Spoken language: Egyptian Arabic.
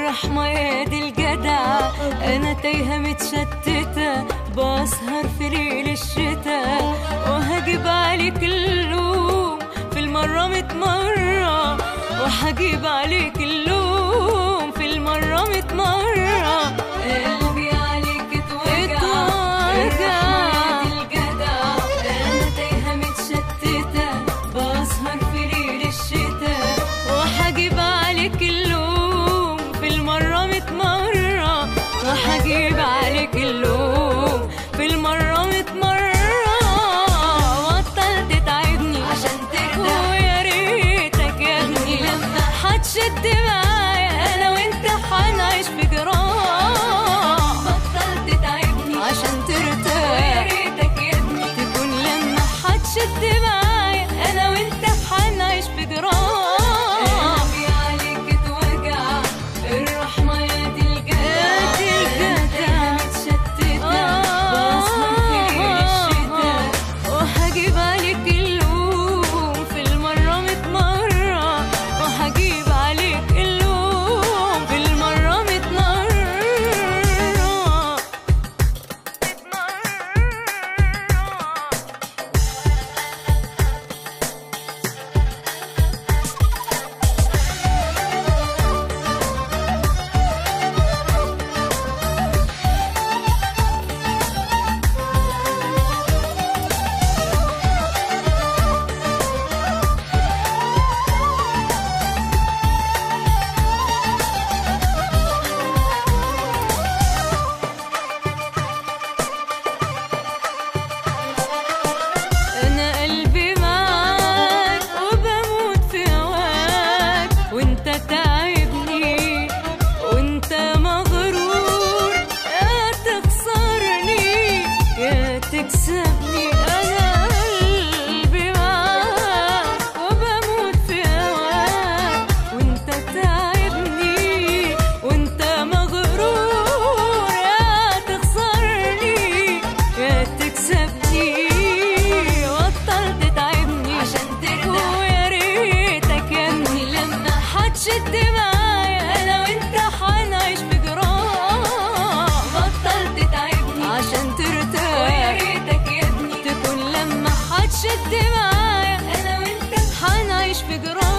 الرحمة يا دي الجدع أنا تايهة متشتتة بسهر في ليل الشتاء وهجيب عليك اللوم في المرة ميت مرة وهجيب عليك اللوم في المرة ميت مرة قلبي عليك اتوجع الرحمة يا دي الجدع أنا تايهة متشتتة بسهر في ليل الشتاء وهجيب عليك اللوم في المرة ميت مرة وهجيب عليك اللوم في المرة ميت مرة بطل تتعبني عشان ترتاح ويا ريتك يا ابني لما هتشد معايا انا وانت هنعيش في جراح بطل تتعبني عشان ترتاح ويا ريتك يا ابني تكون لما هتشد معايا انا وانت هنعيش في جراح قلبي عليك اتوجع الرحمة يا دي الجدع متشتتة بسهر في ليل الشتاء وهجيب عليك اللوم في المرة ميت مرة وهجيب عليك اللوم في المرة ميت مرة انا قلبي معاك وبموت في هواك وانت تعبني وانت مغرور يا تخسرني يا تكسبني انا قلبي معاك وبموت في هواك وانت تعبني وانت مغرور يا تخسرني يا تكسبني بطل تتعبني عشان ترتاح ويا ريتك يا ابني لما هتشد معايا انا وانت هنعيش في جراح بطل تتعبني عشان ترتاح ويا ريتك يا ابني تكون لما هتشد معايا انا وانت هنعيش في جراح